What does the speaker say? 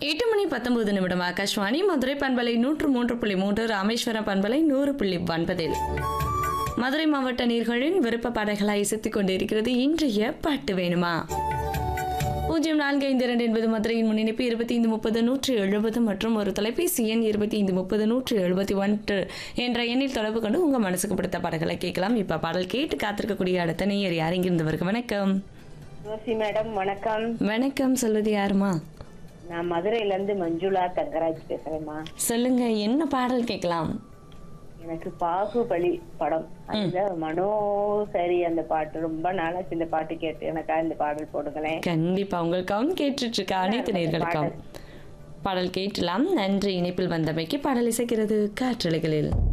எட்டு மணி பத்தொன்பது நிமிடம் ஆகாஷ்வாணி மதுரை பண்பலை நூற்று மூன்று புள்ளி மூன்று ராமேஸ்வரம் பண்பலை நூறு புள்ளி ஒன்பதில் மதுரை மாவட்ட நீர்களின் விருப்ப பாடல்களாய் இசைத்துக் கொண்டிருக்கிறது இன்றைய பாட்டு வேணுமா பூஜ்ஜியம் நான்கு ஐந்து இரண்டு என்பது மதுரையின் முன்னிணைப்பு இருபத்தி ஐந்து முப்பது நூற்றி எழுபது மற்றும் ஒரு தொலைபேசி எண் இருபத்தி ஐந்து முப்பது நூற்றி எழுபத்தி ஒன்று என்ற எண்ணில் தொடர்பு கொண்டு உங்க மனசுக்கு பிடித்த பாடல்களை கேட்கலாம் இப்ப பாடல் கேட்டு காத்திருக்கக்கூடிய அடுத்த நேயர் யார் இங்கிருந்து வருக வணக்கம் ரோசி மேடம் வணக்கம் வணக்கம் சொல்வது யாருமா நான் மதுரையில இருந்து மஞ்சுளா தங்கராஜ் பேசுறேம்மா சொல்லுங்க என்ன பாடல் கேட்கலாம் எனக்கு பாகுபலி படம் அதுல மனோ சரி அந்த பாட்டு ரொம்ப நாளாச்சு இந்த பாட்டு கேட்டு எனக்கா இந்த பாடல் போடுங்களேன் கண்டிப்பா உங்களுக்காகவும் கேட்டுட்டு இருக்க அனைத்து நேர்களுக்காகவும் பாடல் கேட்டலாம் நன்றி இணைப்பில் வந்தமைக்கு பாடல் இசைக்கிறது காற்றலைகளில்